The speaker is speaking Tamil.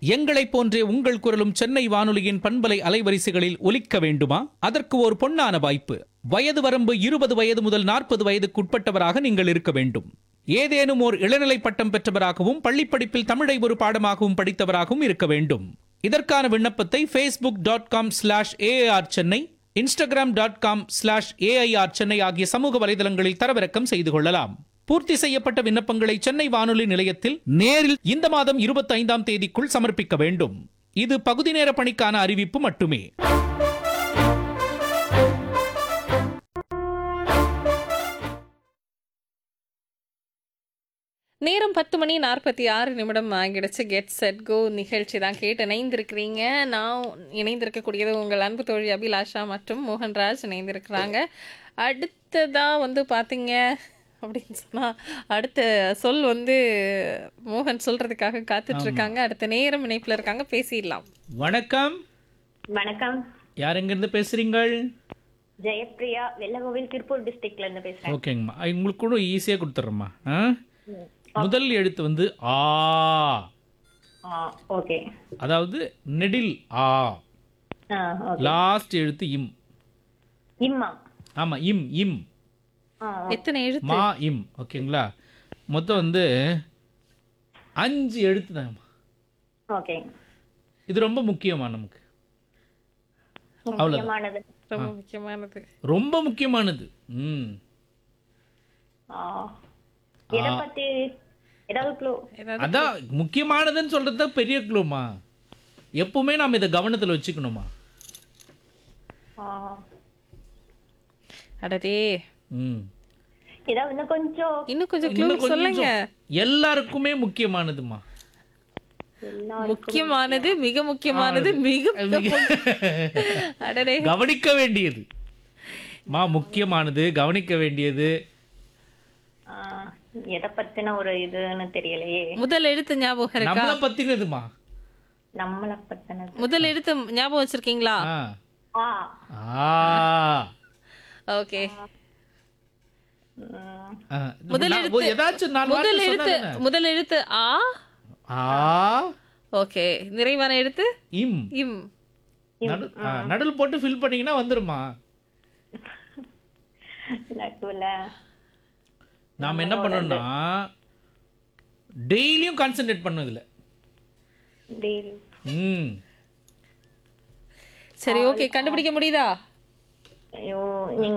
எங்களைப் போன்றே உங்கள் குரலும் சென்னை வானொலியின் பண்பலை அலைவரிசைகளில் ஒலிக்க வேண்டுமா அதற்கு ஒரு பொன்னான வாய்ப்பு வயது வரம்பு இருபது வயது முதல் நாற்பது வயதுக்குட்பட்டவராக நீங்கள் இருக்க வேண்டும் ஏதேனும் ஓர் இளநிலை பட்டம் பெற்றவராகவும் பள்ளிப்படிப்பில் தமிழை ஒரு பாடமாகவும் படித்தவராகவும் இருக்க வேண்டும் இதற்கான விண்ணப்பத்தை Facebook dot com slash AR Chennai Instagram dot com slash AIR Chennai ஆகிய சமூக வலைதளங்களில் தரவிறக்கம் செய்து கொள்ளலாம் பூர்த்தி செய்யப்பட்ட விண்ணப்பங்களை சென்னை வானொலி நிலையத்தில் நேரில் இந்த மாதம் இருபத்தி ஐந்தாம் தேதிக்குள் சமர்ப்பிக்க வேண்டும் இது பகுதி நேர பணிக்கான அறிவிப்பு மட்டுமே நேரம் பத்து மணி நாற்பத்தி ஆறு நிமிடம் ஆகிடுச்சு கெட் செட் கோ நிகழ்ச்சி தான் கேட்டு இணைந்திருக்கிறீங்க நான் இணைந்திருக்கக்கூடியது உங்கள் அன்பு தோழி அபிலாஷா மற்றும் மோகன்ராஜ் இணைந்திருக்கிறாங்க அடுத்ததா வந்து பார்த்தீங்க அப்படின்னு சொன்னால் அடுத்த சொல் வந்து மோகன் சொல்றதுக்காக காத்துட்டு இருக்காங்க அடுத்த நேரம் இணைப்பில் இருக்காங்க பேசிடலாம் வணக்கம் வணக்கம் யார் எங்கிருந்து பேசுறீங்கள் ஜெயப்பிரியா வெள்ளகோவில் திருப்பூர் டிஸ்ட்ரிக்ட்ல இருந்து பேசுறேன் ஓகேங்கம்மா அஹ் உங்களுக்கு கூட ஈஸியாக கொடுத்துட்றேம்மா ஆ முதல் எழுத்து வந்து ஆ ஓகே அதாவது நெடில் ஆ ஓகே லாஸ்ட் எழுத்து இம் இம்மா ஆமா இம் இம் ஆ, எத்தனை எழுத்து மா இம் ஓகேங்களா மொத்தம் வந்து அஞ்சு எழுத்து தான்மா ஓகே இது ரொம்ப முக்கியமா நமக்கு அவ்வளவுதான் முக்கியமானது ரொம்ப முக்கியமானது ரொம்ப முக்கியமானது ம் ஆ, எதை பத்தி ஏதாவது க்ளூ ஏதாவது அதான் முக்கியமானதுன்னு சொல்றது தான் பெரிய க்ளூமா எப்பவுமே நாம் இதை கவனத்தில் வச்சுக்கணுமா அடடே ம் ஏதாவது இன்னும் கொஞ்சம் இன்னும் கொஞ்சம் இன்னும் க்ளூ சொல்லுங்க கொஞ்சம் எல்லாருக்குமே முக்கியமானதுமா முக்கியமானது மிக முக்கியமானது மிக அடடே கவனிக்க வேண்டியது மா முக்கியமானது கவனிக்க வேண்டியது ஆ, எதை பத்தின ஒரு இதுன்னு தெரியலையே முதல் எழுத்து ஞாபகம் இருக்கா நம்மளை பத்தினதுமா நம்மளை பத்தினது முதல் எழுத்து ஞாபகம் வச்சிருக்கீங்களா ஆ ஆ ஆ ஓகே ம், ஆ. முதல் நான் எழுத்து ஏதாச்சும் நாலு முதல் வார்த்தை எழுத்து சொன்னா தானே? முதல் எழுத்து ஆ ஆ ஓகே நிறைவான எழுத்து இம் இம் நடு ஆ, நடுவில் போட்டு ஃபில் பண்ணீங்கன்னா வந்துருமா நடுவுல நாம என்ன பண்ணோம்னா டெய்லியும் கான்சென்ட்ரேட் பண்ணோம் இதுல டெய்லி ம் சரி ஓகே கண்டுபிடிக்க முடியுதா ஐயோ நீங்க